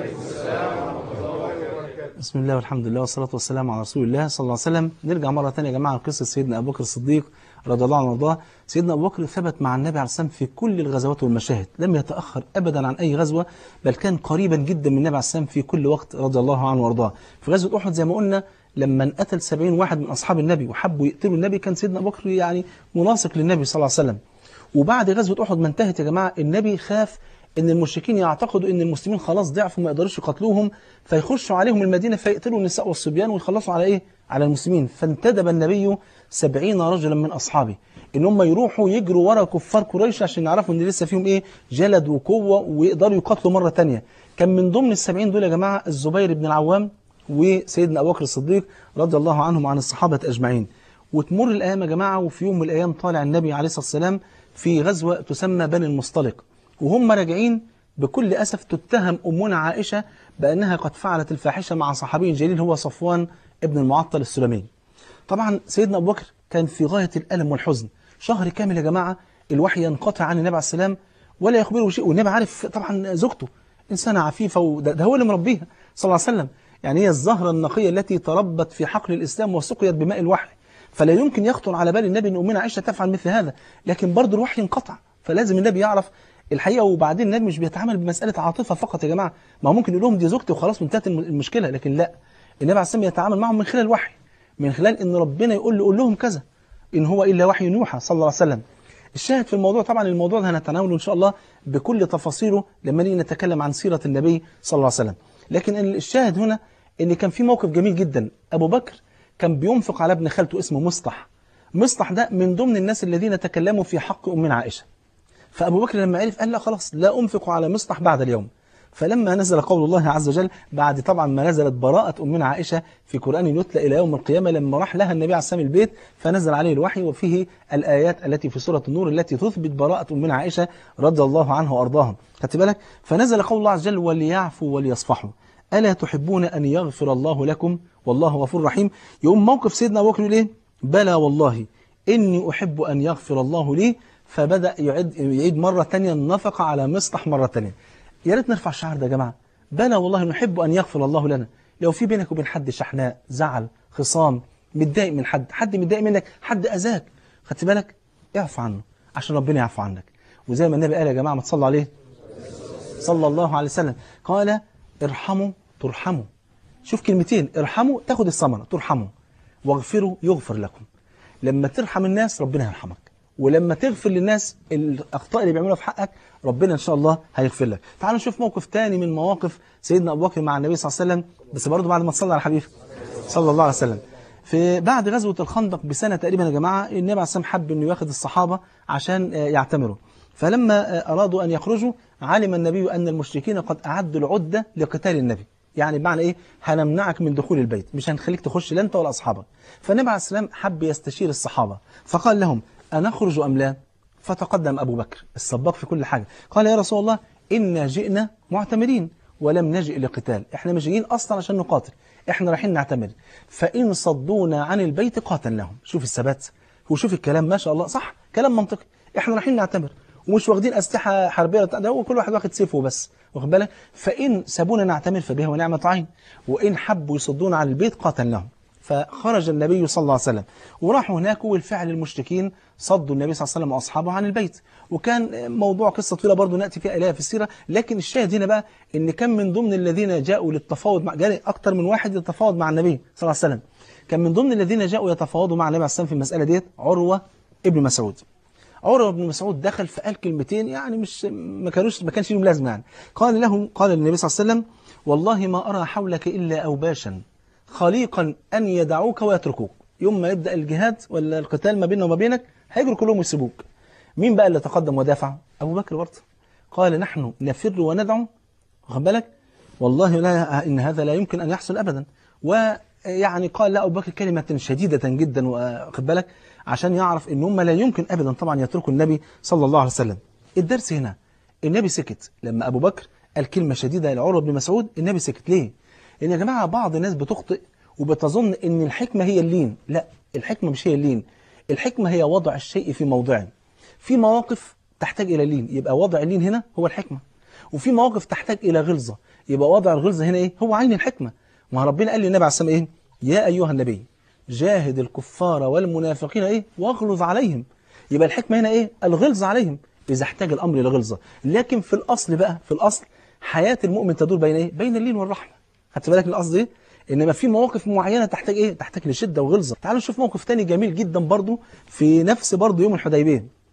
بسم الله والحمد لله والصلاة والسلام على رسول الله صلى الله عليه وسلم نرجع مرة ثانية يا جماعة لقصة سيدنا أبو بكر الصديق رضي الله عنه وارضاه سيدنا أبو بكر ثبت مع النبي عليه الصلاة والسلام في كل الغزوات والمشاهد لم يتأخر أبدا عن أي غزوة بل كان قريبا جدا من النبي عليه الصلاة والسلام في كل وقت رضي الله عنه وارضاه في غزوة أحد زي ما قلنا لما انقتل 70 واحد من أصحاب النبي وحبوا يقتلوا النبي كان سيدنا أبو بكر يعني مناسق للنبي صلى الله عليه وسلم وبعد غزوة أحد ما انتهت يا جماعة النبي خاف ان المشركين يعتقدوا ان المسلمين خلاص ضعفوا ما يقدروش يقاتلوهم فيخشوا عليهم المدينة فيقتلوا النساء والصبيان ويخلصوا على ايه على المسلمين فانتدب النبي سبعين رجلا من أصحابه ان هم يروحوا يجروا ورا كفار قريش عشان يعرفوا ان لسه فيهم ايه جلد وقوة ويقدروا يقاتلوا مرة تانية كان من ضمن السبعين دول يا جماعة الزبير بن العوام وسيدنا أبو بكر الصديق رضي الله عنهم وعن الصحابة أجمعين وتمر الأيام يا جماعة وفي يوم من الأيام طالع النبي عليه الصلاة والسلام في غزوة تسمى بني المصطلق وهم راجعين بكل أسف تتهم أمنا عائشة بأنها قد فعلت الفاحشة مع صحابي جليل هو صفوان ابن المعطل السلمي طبعا سيدنا أبو بكر كان في غاية الألم والحزن شهر كامل يا جماعة الوحي ينقطع عن النبي عليه السلام ولا يخبره شيء والنبي عارف طبعا زوجته إنسانة عفيفة وده ده هو اللي مربيها صلى الله عليه وسلم يعني هي الزهرة النقية التي تربت في حقل الإسلام وسقيت بماء الوحي فلا يمكن يخطر على بال النبي أن أمنا عائشة تفعل مثل هذا لكن برضه الوحي انقطع فلازم النبي يعرف الحقيقة وبعدين النبي مش بيتعامل بمسألة عاطفة فقط يا جماعة ما هو ممكن يقول لهم دي زوجتي وخلاص وانتهت الم- المشكلة لكن لا النبي عليه السلام يتعامل معهم من خلال الوحي من خلال ان ربنا يقول له قول لهم كذا ان هو الا وحي يوحى صلى الله عليه وسلم الشاهد في الموضوع طبعا الموضوع ده هنتناوله ان شاء الله بكل تفاصيله لما نيجي نتكلم عن سيرة النبي صلى الله عليه وسلم لكن الشاهد هنا ان كان في موقف جميل جدا ابو بكر كان بينفق على ابن خالته اسمه مصطح مصطح ده من ضمن الناس الذين تكلموا في حق امنا عائشه فأبو بكر لما عرف قال لا خلاص لا أنفق على مصطح بعد اليوم فلما نزل قول الله عز وجل بعد طبعا ما نزلت براءة أمنا عائشة في قرآن يتلى إلى يوم القيامة لما راح لها النبي عليه السلام البيت فنزل عليه الوحي وفيه الآيات التي في سورة النور التي تثبت براءة أمنا عائشة رضي الله عنها وأرضاها خدت بالك فنزل قول الله عز وجل وليعفوا وليصفحوا ألا تحبون أن يغفر الله لكم والله غفور رحيم يقوم موقف سيدنا أبو بكر يقول إيه بلى والله إني أحب أن يغفر الله لي فبدأ يعيد, يعيد مرة تانية النفقة على مصطح مرة تانية يا ريت نرفع الشعار ده يا جماعة بلى والله نحب أن يغفر الله لنا لو في بينك وبين حد شحناء زعل خصام متضايق من حد حد متضايق منك حد أذاك خدت بالك اعفو عنه عشان ربنا يعفو عنك وزي ما النبي قال يا جماعة ما تصلوا عليه صلى الله عليه وسلم قال ارحموا ترحموا شوف كلمتين ارحموا تاخد الثمرة ترحموا واغفروا يغفر لكم لما ترحم الناس ربنا هيرحمك ولما تغفر للناس الأخطاء اللي بيعملوها في حقك ربنا إن شاء الله هيغفر لك تعالوا نشوف موقف تاني من مواقف سيدنا أبو بكر مع النبي صلى الله عليه وسلم بس برضه بعد ما تصلى على حبيبه صلى الله عليه وسلم في بعد غزوة الخندق بسنة تقريبا يا جماعة النبي عليه السلام حب أنه ياخد الصحابة عشان آه، يعتمروا فلما آه، أرادوا أن يخرجوا علم النبي أن المشركين قد أعدوا العدة لقتال النبي يعني بمعنى إيه هنمنعك من دخول البيت مش هنخليك تخش لا أنت ولا أصحابك فالنبي عليه السلام حب يستشير الصحابة فقال لهم أنخرج أم لا فتقدم أبو بكر السباق في كل حاجة قال يا رسول الله إنا جئنا معتمرين ولم نجئ لقتال احنا مش جايين أصلا عشان نقاتل احنا رايحين نعتمر فإن صدونا عن البيت قاتلناهم شوف الثبات وشوف الكلام ما شاء الله صح كلام منطقي احنا رايحين نعتمر ومش واخدين أسلحة حربية ولا بتاع ده هو كل واحد واخد سيفه بس واخد بالك فإن سابونا نعتمر فبها ونعمة عين وإن حبوا يصدونا عن البيت قاتلناهم فخرج النبي صلى الله عليه وسلم وراحوا هناك والفعل المشركين صدوا النبي صلى الله عليه وسلم وأصحابه عن البيت وكان موضوع قصة طويلة برضو نأتي فيها إليها في السيرة لكن الشاهد هنا بقى إن كان من ضمن الذين جاءوا للتفاوض مع جاء أكتر من واحد يتفاوض مع النبي صلى الله عليه وسلم كان من ضمن الذين جاءوا يتفاوضوا مع النبي عليه الصلاة والسلام في المسألة ديت عروة ابن مسعود عروة بن مسعود دخل فقال كلمتين يعني مش ما كانوش ما كانش لهم لازمه يعني قال لهم قال للنبي صلى الله عليه وسلم والله ما أرى حولك إلا أوباشا خليقا أن يدعوك ويتركوك يوم ما يبدأ الجهاد ولا القتال ما بيننا وما بينك هيجروا كلهم ويسيبوك مين بقى اللي تقدم ودافع أبو بكر برضه قال نحن نفر وندعو واخد بالك والله لا إن هذا لا يمكن أن يحصل أبدا ويعني قال لا أبو بكر كلمة شديدة جدا واخد بالك عشان يعرف إن هم لا يمكن أبدا طبعا يتركوا النبي صلى الله عليه وسلم الدرس هنا النبي سكت لما أبو بكر قال كلمة شديدة لعروة بن مسعود النبي سكت ليه؟ لأن يا جماعة بعض الناس بتخطئ وبتظن إن الحكمة هي اللين لا الحكمة مش هي اللين الحكمة هي وضع الشيء في موضعه في مواقف تحتاج إلى اللين يبقى وضع اللين هنا هو الحكمة وفي مواقف تحتاج إلى غلظة يبقى وضع الغلظة هنا إيه هو عين الحكمة ما ربنا قال للنبي عليه السلام إيه يا أيها النبي جاهد الكفار والمنافقين إيه واغلظ عليهم يبقى الحكمة هنا إيه الغلظة عليهم إذا احتاج الأمر إلى غلظة لكن في الأصل بقى في الأصل حياة المؤمن تدور بين إيه بين اللين والرحمة خدت بالك من القصد إيه إنما في مواقف معينة تحتاج إيه تحتاج لشدة وغلظة تعالوا نشوف موقف تاني جميل جدا برضو في نفس برضو يوم الحديبية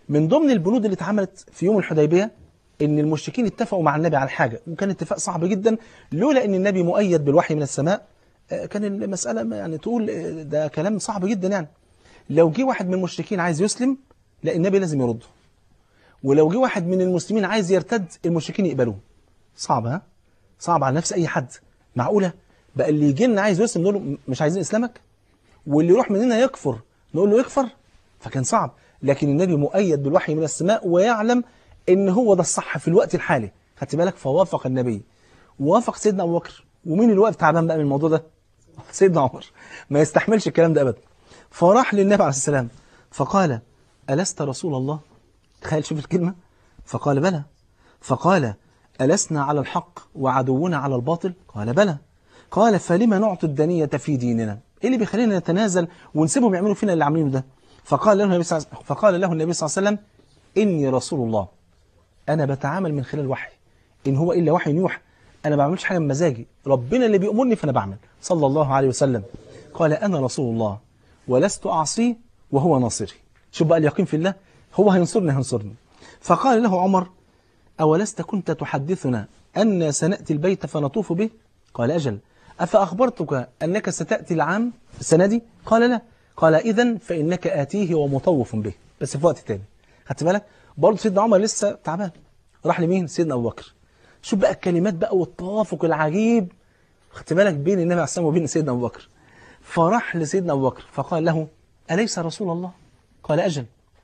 من ضمن البنود اللي اتعملت في يوم الحديبيه ان المشركين اتفقوا مع النبي على حاجه وكان اتفاق صعب جدا لولا ان النبي مؤيد بالوحي من السماء آه، كان المساله ما- يعني تقول آه، ده كلام صعب جدا يعني لو جه واحد من المشركين عايز يسلم لا النبي لازم يرده ولو جه واحد من المسلمين عايز يرتد المشركين يقبلوه صعب ها صعب على نفس اي حد معقوله بقى اللي يجي لنا عايز يسلم نقول له م- مش عايزين اسلامك واللي يروح مننا يكفر نقول له يكفر فكان صعب لكن النبي مؤيد بالوحي من السماء ويعلم ان هو ده الصح في الوقت الحالي خدت بالك فوافق النبي وافق سيدنا ابو بكر ومين اللي واقف تعبان بقى من الموضوع ده سيدنا عمر ما يستحملش الكلام ده ابدا فراح للنبي عليه السلام فقال ألست رسول الله تخيل شوف الكلمة فقال بلى فقال ألسنا على الحق وعدونا على الباطل قال بلى قال فلما نعطي الدنية في ديننا إيه اللي بيخلينا نتنازل ونسيبهم يعملوا فينا اللي عاملينه ده فقال له النبي صلى الله عليه وسلم فقال له النبي صلى الله عليه وسلم إني رسول الله أنا بتعامل من خلال وحي إن هو إلا وحي يوحى أنا ما بعملش حاجة من مزاجي ربنا اللي بيأمرني فأنا بعمل صلى الله عليه وسلم قال أنا رسول الله ولست أعصيه وهو ناصري شوف بقى اليقين في الله هو هينصرني هينصرني فقال له عمر أولست كنت تحدثنا أن سنأتي البيت فنطوف به قال أجل أفأخبرتك أنك ستأتي العام السنة دي قال لا قال إذا فإنك آتيه ومطوف به بس في وقت تاني خدت بالك برضه سيدنا عمر لسه تعبان راح لمين سيدنا أبو بكر شوف بقى الكلمات بقى والتوافق العجيب خدت بالك بين النبي عليه الصلاة والسلام وبين سيدنا أبو بكر فراح لسيدنا أبو بكر فقال له أليس رسول الله قال أجل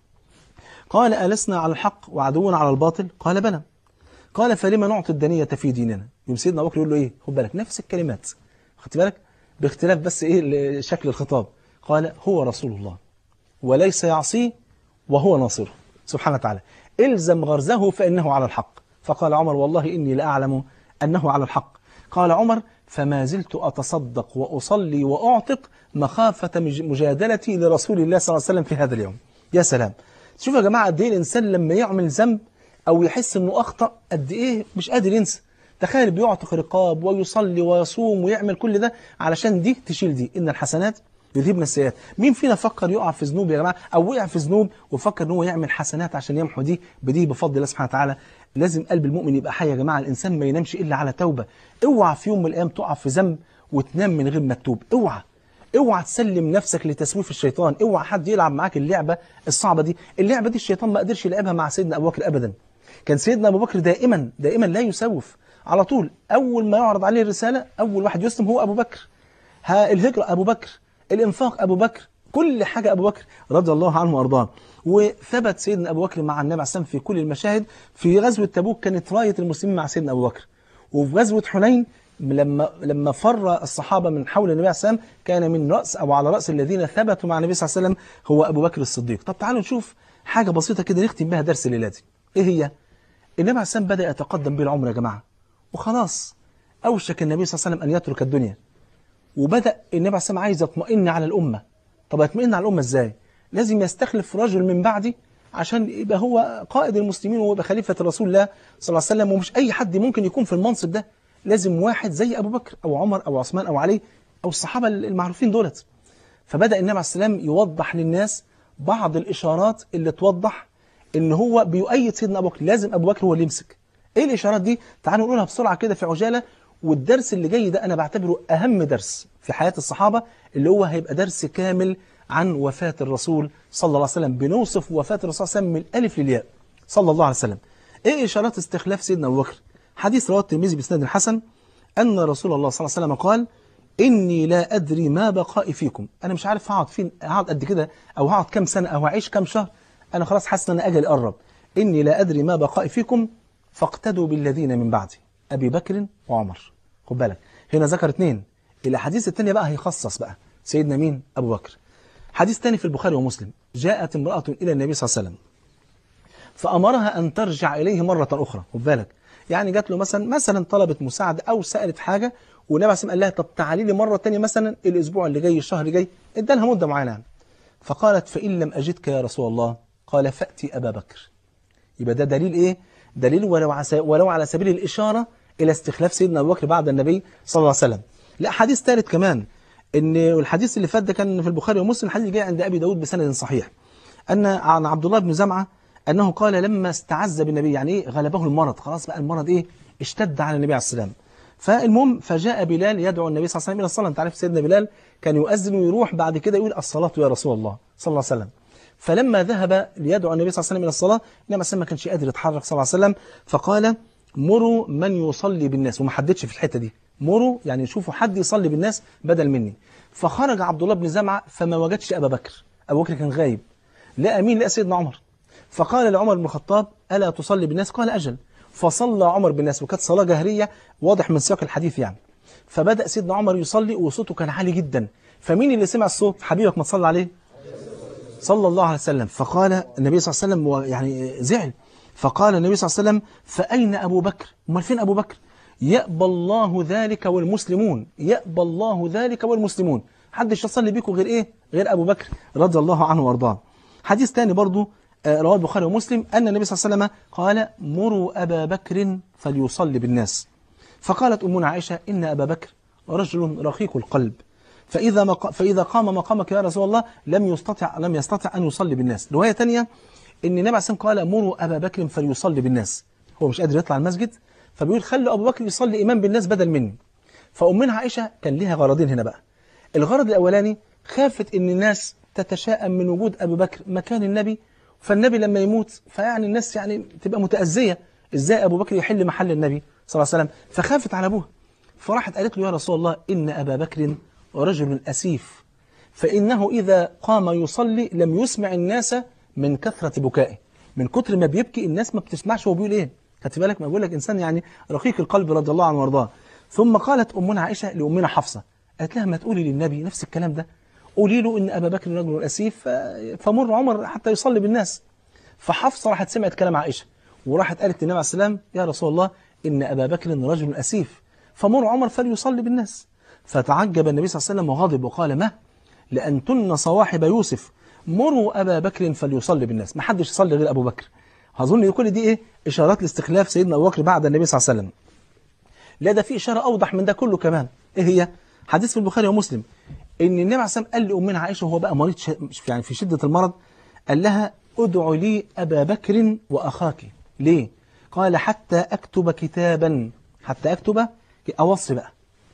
قال ألسنا على الحق وعدونا على الباطل قال بلى قال فلما نعطي الدنية في ديننا يوم سيدنا أبو بكر يقول له إيه خد بالك نفس الكلمات خدت بالك باختلاف بس إيه شكل الخطاب قال هو رسول الله وليس يعصيه وهو ناصره سبحانه وتعالى الزم غرزه فإنه على الحق فقال عمر والله إني لأعلم أنه على الحق قال عمر فما زلت أتصدق وأصلي وأعتق مخافة مج- مجادلتي لرسول الله صلى الله عليه وسلم في هذا اليوم يا سلام شوف يا جماعة قد إيه الإنسان لما يعمل ذنب أو يحس إنه أخطأ قد إيه مش قادر ينسى تخيل بيعتق رقاب ويصلي ويصوم ويعمل كل ده علشان دي تشيل دي إن الحسنات يذهبن السيئات مين فينا فكر يقع في ذنوب يا جماعه او وقع في ذنوب وفكر ان هو يعمل حسنات عشان يمحو دي بدي بفضل الله سبحانه وتعالى لازم قلب المؤمن يبقى حي يا جماعه الانسان ما ينامش الا على توبه اوعى في يوم من الايام تقع في ذنب وتنام من غير ما تتوب اوعى اوعى تسلم نفسك لتسويف الشيطان اوعى حد يلعب معاك اللعبه الصعبه دي اللعبه دي الشيطان ما قدرش يلعبها مع سيدنا ابو بكر ابدا كان سيدنا ابو بكر دائما دائما لا يسوف على طول اول ما يعرض عليه الرساله اول واحد يسلم هو ابو بكر ها الهجرة أبو بكر الإنفاق أبو بكر كل حاجة أبو بكر رضي الله عنه وأرضاه وثبت سيدنا أبو بكر مع النبي عليه الصلاة والسلام في كل المشاهد في غزوة تبوك كانت راية المسلمين مع سيدنا أبو بكر وفي غزوة حنين لما لما فر الصحابة من حول النبي عليه الصلاة والسلام كان من رأس أو على رأس الذين ثبتوا مع النبي صلى الله عليه وسلم هو أبو بكر الصديق طب تعالوا نشوف حاجة بسيطة كده نختم بها درس الليلة دي إيه هي؟ النبي عليه الصلاة والسلام بدأ يتقدم بالعمر يا جماعة وخلاص أوشك النبي صلى الله عليه وسلم أن يترك الدنيا وبدأ النبي عليه الصلاة والسلام عايز يطمئن على الأمة طب يطمئن على الأمة إزاي لازم يستخلف رجل من بعدي عشان يبقى هو قائد المسلمين ويبقى خليفة رسول الله صلى الله عليه وسلم ومش أي حد ممكن يكون في المنصب ده لازم واحد زي أبو بكر أو عمر أو عثمان أو علي أو الصحابة المعروفين دولت فبدأ النبي عليه السلام يوضح للناس بعض الإشارات اللي توضح إن هو بيؤيد سيدنا أبو بكر لازم أبو بكر هو اللي يمسك إيه الإشارات دي تعالوا نقولها بسرعة كده في عجالة والدرس اللي جاي ده أنا بعتبره أهم درس في حياة الصحابة اللي هو هيبقى درس كامل عن وفاة الرسول صلى الله عليه وسلم بنوصف وفاة الرسول صلى الله عليه وسلم من الألف للياء صلى الله عليه وسلم إيه إشارات استخلاف سيدنا أبو بكر حديث رواه الترمذي بإسناد الحسن أن رسول الله صلى الله عليه وسلم قال إني لا أدري ما بقائي فيكم أنا مش عارف هقعد فين هقعد قد كده أو هقعد كام سنة أو هعيش كام شهر أنا خلاص حاسس إن أنا أجلي قرب إني لا أدري ما بقائي فيكم فاقتدوا بالذين من بعدي أبي بكر وعمر خد بالك هنا ذكر اثنين الأحاديث الثانية بقى هيخصص بقى سيدنا مين أبو بكر حديث ثاني في البخاري ومسلم جاءت امرأة إلى النبي صلى الله عليه وسلم فأمرها أن ترجع إليه مرة أخرى خد بالك يعني جات له مثلا مثلا طلبت مساعدة أو سألت حاجة والنبي عليه الصلاة والسلام قال لها طب تعالي لي مرة تانية مثلا الأسبوع اللي جاي الشهر اللي جاي ادالها مدة معينة يعني. فقالت فإن لم أجدك يا رسول الله قال فأتي أبا بكر يبقى ده دليل إيه؟ دليل ولو, عسى ولو على سبيل الإشارة إلى استخلاف سيدنا أبو بكر بعد النبي صلى الله عليه وسلم لا حديث ثالث كمان ان الحديث اللي فات ده كان في البخاري ومسلم الحديث جاي عند ابي داود بسند صحيح ان عن عبد الله بن زمعه أنه قال لما استعز بالنبي يعني إيه غلبه المرض خلاص بقى المرض إيه اشتد على النبي عليه السلام فالمهم فجاء بلال يدعو النبي صلى الله عليه وسلم إلى الصلاة أنت عارف سيدنا بلال كان يؤذن ويروح بعد كده يقول الصلاة يا رسول الله صلى الله عليه وسلم فلما ذهب ليدعو النبي صلى الله عليه وسلم إلى الصلاة النبي صلى الله عليه وسلم ما كانش قادر يتحرك صلى الله عليه وسلم فقال مروا من يصلي بالناس وما حددش في الحتة دي مروا يعني يشوفوا حد يصلي بالناس بدل مني فخرج عبد الله بن زمعة فما وجدش أبا بكر أبو بكر كان غايب لقى مين لقى سيدنا عمر فقال لعمر بن الخطاب ألا تصلي بالناس قال أجل فصلى عمر بالناس وكانت صلاة جهرية واضح من سياق الحديث يعني فبدأ سيدنا عمر يصلي وصوته كان عالي جدا فمين اللي سمع الصوت حبيبك ما تصلي عليه صلى الله عليه وسلم فقال النبي صلى الله عليه وسلم و- يعني زعل فقال النبي صلى الله عليه وسلم فأين أبو بكر امال فين أبو بكر يأبى الله ذلك والمسلمون يأبى الله ذلك والمسلمون حدش يصلي بيكم غير إيه غير أبو بكر رضي الله عنه وارضاه حديث تاني برضو آه، رواه البخاري ومسلم أن النبي صلى الله عليه وسلم قال مروا أبا بكر فليصلي بالناس فقالت أمنا عائشة إن أبا بكر رجل رقيق القلب فإذا, مق... فإذا قام مقامك يا رسول الله لم يستطع لم يستطع أن يصلي بالناس رواية تانية إن النبي عليه الصلاة والسلام قال مروا أبا بكر فليصلي بالناس هو مش قادر يطلع المسجد فبيقول خلوا أبو بكر يصلي إمام بالناس بدل مني فأمنا عائشة كان لها غرضين هنا بقى الغرض الأولاني خافت إن الناس تتشائم من وجود أبو بكر مكان النبي فالنبي لما يموت فيعني الناس يعني تبقى متأذية إزاي أبو بكر يحل محل النبي صلى الله عليه وسلم فخافت على أبوها فراحت قالت له يا رسول الله إن أبا بكر رجل أسيف فإنه إذا قام يصلي لم يسمع الناس من كثرة بكائه من كتر ما بيبكي الناس ما بتسمعش هو بيقول إيه خدت بالك ما بقول لك إنسان يعني رقيق القلب رضي الله عنه وارضاه ثم قالت أمنا عائشة لأمنا حفصة قالت لها ما تقولي للنبي نفس الكلام ده قولي له إن أبا بكر رجل أسيف ف- فمر عمر حتى يصلي بالناس فحفصة راحت سمعت كلام عائشة وراحت قالت للنبي عليه السلام يا رسول الله إن أبا بكر رجل أسيف فمر عمر فليصلي بالناس فتعجب النبي صلى الله عليه وسلم وغضب وقال ما لأنتن صواحب يوسف مروا أبا بكر فليصلي بالناس ما حدش يصلي غير أبو بكر هظن إن كل دي إيه إشارات لاستخلاف سيدنا أبو بكر بعد النبي صلى الله عليه وسلم لا ده في إشارة أوضح من ده كله كمان إيه هي حديث في البخاري ومسلم إن النبي عليه الصلاة والسلام قال لأمنا عائشة وهو بقى مريض ش... يعني في شدة المرض قال لها ادعوا لي أبا بكر وأخاك ليه قال حتى أكتب كتابا حتى أكتب أوصي بقى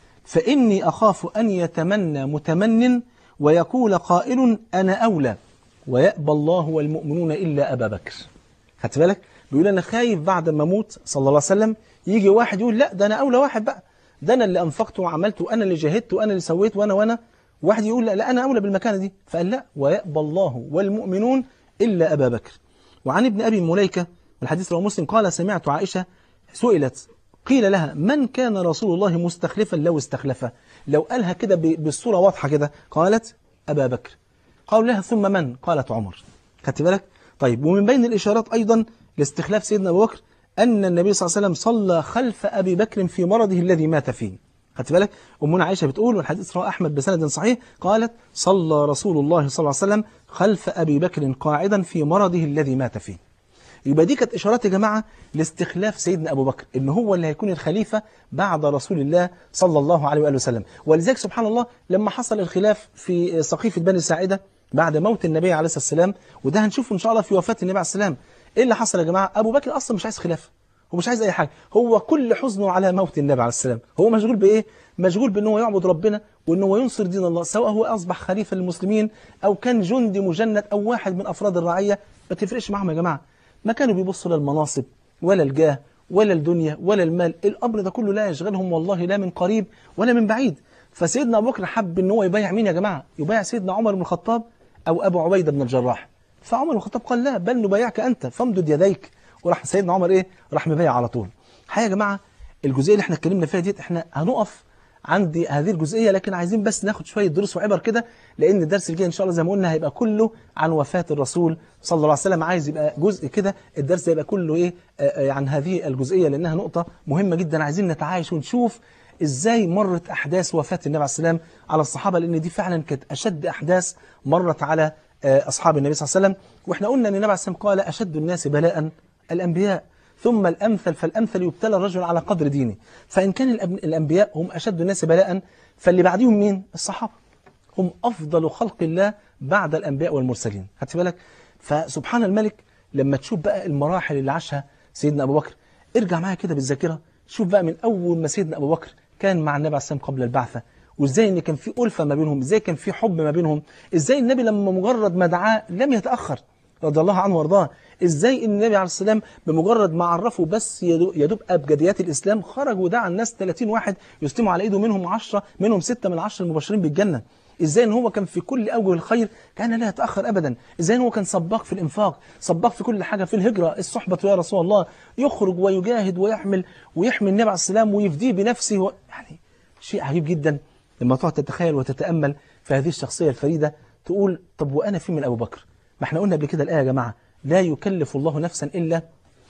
فإني أخاف أن يتمنى متمن ويقول قائل أنا أولى ويأبى الله والمؤمنون إلا أبا بكر خدت بالك بيقول أنا خايف بعد ما أموت صلى الله عليه وسلم يجي واحد يقول لا ده أنا أولى واحد بقى ده أنا اللي أنفقت وعملت وأنا اللي جاهدت وأنا اللي سويت وأنا وأنا واحد يقول لا, لا أنا أولى بالمكانة دي فقال لا ويأبى الله والمؤمنون إلا أبا بكر وعن ابن أبي مليكة الحديث رواه مسلم قال سمعت عائشة سئلت قيل لها من كان رسول الله مستخلفا لو استخلفه لو قالها كده ب- بالصورة واضحة كده قالت أبا بكر قالوا لها ثم من قالت عمر خدت بالك طيب ومن بين الإشارات أيضا لاستخلاف سيدنا أبو بكر أن النبي صلى الله عليه وسلم صلى خلف أبي بكر في مرضه الذي مات فيه خدت بالك أمنا عائشة بتقول والحديث رواه أحمد بسند صحيح قالت صلى رسول الله صلى الله عليه وسلم خلف أبي بكر قاعدا في مرضه الذي مات فيه يبقى دي كانت إشارات يا جماعة لاستخلاف سيدنا أبو بكر إن هو اللي هيكون الخليفة بعد رسول الله صلى الله عليه وآله وسلم ولذلك سبحان الله لما حصل الخلاف في سقيفة بني ساعدة بعد موت النبي عليه الصلاة والسلام وده هنشوفه إن شاء الله في وفاة النبي عليه السلام إيه اللي حصل يا جماعة أبو بكر أصلا مش عايز خلافة هو مش عايز أي حاجة هو كل حزنه على موت النبي عليه السلام هو مشغول بإيه مشغول بأنه هو يعبد ربنا وأنه هو ينصر دين الله سواء هو أصبح خليفة للمسلمين أو كان جندي مجند أو واحد من أفراد الرعية ما تفرقش معهم يا جماعة ما كانوا بيبصوا لا المناصب ولا الجاه ولا الدنيا ولا المال الأمر ده كله لا يشغلهم والله لا من قريب ولا من بعيد فسيدنا أبو بكر حب ان هو يبايع مين يا جماعة يبايع سيدنا عمر بن الخطاب أو أبو عبيدة بن الجراح فعمر بن الخطاب قال لا بل نبايعك أنت فامدد يديك وراح سيدنا عمر إيه راح مبايع على طول الحقيقة يا جماعة الجزئية اللي احنا اتكلمنا فيها ديت احنا هنقف عند هذه الجزئية لكن عايزين بس ناخد شوية دروس وعبر كده لأن الدرس الجاي إن شاء الله زي ما قلنا هيبقى كله عن وفاة الرسول صلى الله عليه وسلم عايز يبقى جزء كده الدرس يبقى كله إيه آه، آه، عن هذه الجزئية لأنها نقطة مهمة جدا عايزين نتعايش ونشوف إزاي مرت أحداث وفاة النبي عليه السلام على الصحابة لأن دي فعلا كانت أشد أحداث مرت على آه، أصحاب النبي صلى الله عليه وسلم وإحنا قلنا أن النبي عليه السلام قال أشد الناس بلاء الأنبياء ثم الأمثل فالأمثل يبتلى الرجل على قدر دينه فإن كان الأب- الأنبياء هم أشد الناس بلاء فاللي بعديهم مين؟ الصحابة هم أفضل خلق الله بعد الأنبياء والمرسلين خدت بالك؟ فسبحان الملك لما تشوف بقى المراحل اللي عاشها سيدنا أبو بكر ارجع معايا كده بالذاكرة شوف بقى من أول ما سيدنا أبو بكر كان مع النبي عليه السلام قبل البعثة وازاي ان كان في ألفة ما بينهم ازاي كان في حب ما بينهم ازاي النبي لما مجرد ما دعاه لم يتأخر رضي الله عنه وارضاه ازاي ان النبي عليه السلام بمجرد ما عرفه بس يدو- يدوب ابجديات الاسلام خرج ودعا الناس 30 واحد يسلموا على ايده منهم 10 منهم 6 من 10 المبشرين بالجنه ازاي ان هو كان في كل اوجه الخير كان لا يتاخر ابدا ازاي ان هو كان سباق في الانفاق سباق في كل حاجه في الهجره الصحبه يا رسول الله يخرج ويجاهد ويحمل ويحمي النبي عليه السلام ويفديه بنفسه و... يعني شيء عجيب جدا لما تقعد تتخيل وتتامل في هذه الشخصيه الفريده تقول طب وانا في من ابو بكر ما احنا قلنا قبل كده الايه يا جماعه لا يكلف الله نفسا الا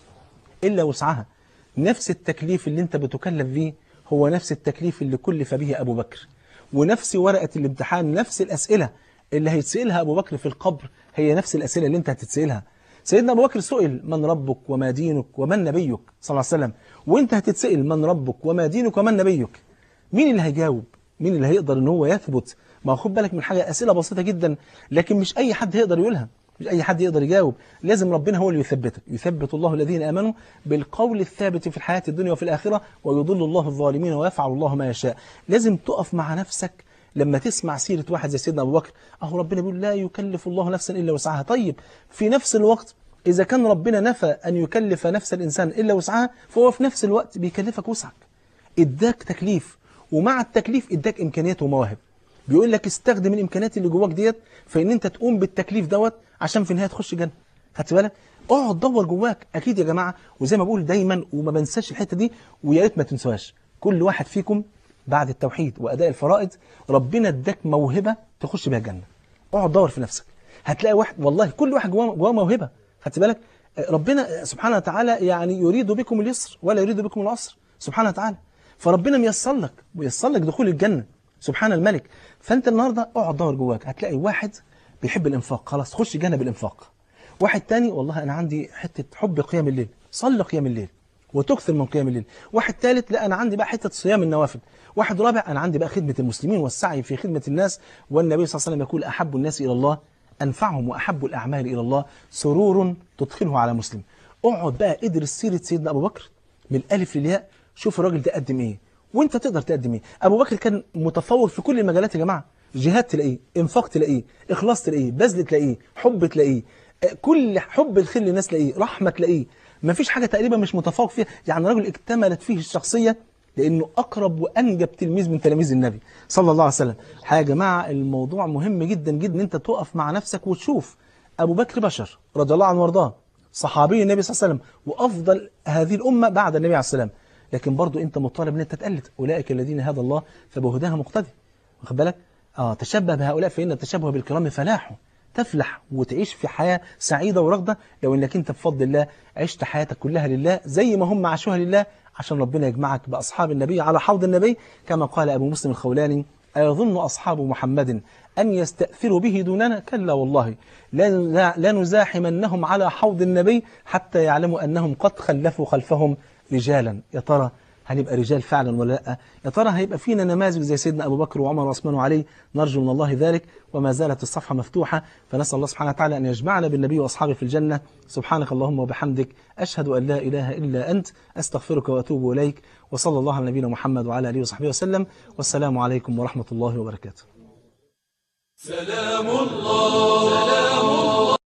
الا وسعها نفس التكليف اللي انت بتكلف بيه هو نفس التكليف اللي كلف به ابو بكر ونفس ورقه الامتحان نفس الاسئله اللي هيتسالها ابو بكر في القبر هي نفس الاسئله اللي انت هتتسالها سيدنا ابو بكر سئل من ربك وما دينك ومن نبيك صلى الله عليه وسلم وانت هتتسال من ربك وما دينك ومن نبيك مين اللي هيجاوب مين اللي هيقدر ان هو يثبت ما هو خد بالك من حاجه اسئله بسيطه جدا لكن مش اي حد هيقدر يقولها مش اي حد يقدر يجاوب لازم ربنا هو اللي يثبتك يثبت الله الذين امنوا بالقول الثابت في الحياه الدنيا وفي الاخره ويضل الله الظالمين ويفعل الله ما يشاء لازم تقف مع نفسك لما تسمع سيره واحد زي سيدنا ابو بكر اهو ربنا بيقول لا يكلف الله نفسا الا وسعها طيب في نفس الوقت اذا كان ربنا نفى ان يكلف نفس الانسان الا وسعها فهو في نفس الوقت بيكلفك وسعك اداك تكليف ومع التكليف اداك امكانيات ومواهب بيقول لك استخدم الامكانيات اللي جواك ديت في ان انت تقوم بالتكليف دوت عشان في النهايه تخش جنه خدت بالك اقعد دور جواك اكيد يا جماعه وزي ما بقول دايما وما بنساش الحته دي ويا ريت ما تنسوهاش كل واحد فيكم بعد التوحيد واداء الفرائض ربنا اداك موهبه تخش بيها الجنه اقعد دور في نفسك هتلاقي واحد والله كل واحد جواه جواه موهبه خدت بالك ربنا سبحانه وتعالى يعني يريد بكم اليسر ولا يريد بكم العسر سبحانه وتعالى فربنا ميسر لك ويسر لك دخول الجنه سبحان الملك فانت النهارده اقعد دور جواك هتلاقي واحد بيحب الانفاق خلاص خش جنه بالانفاق واحد تاني والله انا عندي حته حب قيام الليل صلي قيام الليل وتكثر من قيام الليل واحد ثالث لا انا عندي بقى حته صيام النوافل واحد رابع انا عندي بقى خدمه المسلمين والسعي في خدمه الناس والنبي صلى الله عليه وسلم يقول احب الناس الى الله انفعهم واحب الاعمال الى الله سرور تدخله على مسلم اقعد بقى ادرس سيره سيدنا ابو بكر من الالف للياء شوف الراجل ده قدم ايه وانت تقدر تقدم ايه ابو بكر كان متفوق في كل المجالات يا جماعه جهاد تلاقيه انفاق تلاقيه اخلاص تلاقيه بذل تلاقيه حب تلاقيه آه، كل حب الخير للناس تلاقيه رحمه تلاقيه ما فيش حاجه تقريبا مش متفوق فيها يعني راجل اكتملت فيه الشخصيه لانه اقرب وانجب تلميذ من تلاميذ النبي صلى الله عليه وسلم حاجه يا جماعه الموضوع مهم جدا جدا ان انت تقف مع نفسك وتشوف ابو بكر بشر رضي الله عنه وارضاه صحابي النبي صلى الله عليه وسلم وافضل هذه الامه بعد النبي عليه السلام لكن برضو انت مطالب ان انت تقلد اولئك الذين هدى الله فبهداها مقتدي واخد بالك اه تشبه بهؤلاء فان التشبه بالكرام فلاح تفلح وتعيش في حياه سعيده ورغده لو انك انت بفضل الله عشت حياتك كلها لله زي ما هم عاشوها لله عشان ربنا يجمعك باصحاب النبي على حوض النبي كما قال ابو مسلم الخولاني أيظن أصحاب محمد أن يستأثروا به دوننا كلا والله لا نزا- لا نزاحمنهم على حوض النبي حتى يعلموا أنهم قد خلفوا خلفهم رجالا يا ترى هنبقى رجال فعلا ولا لا يا ترى هيبقى فينا نماذج زي سيدنا أبو بكر وعمر وعثمان وعلي نرجو من الله ذلك وما زالت الصفحة مفتوحة فنسأل الله سبحانه وتعالى أن يجمعنا بالنبي وأصحابه في الجنة سبحانك اللهم وبحمدك أشهد أن لا إله إلا أنت أستغفرك وأتوب إليك وصلى الله على نبينا محمد وعلى آله وصحبه وسلم والسلام عليكم ورحمة الله وبركاته سلام الله سلام الله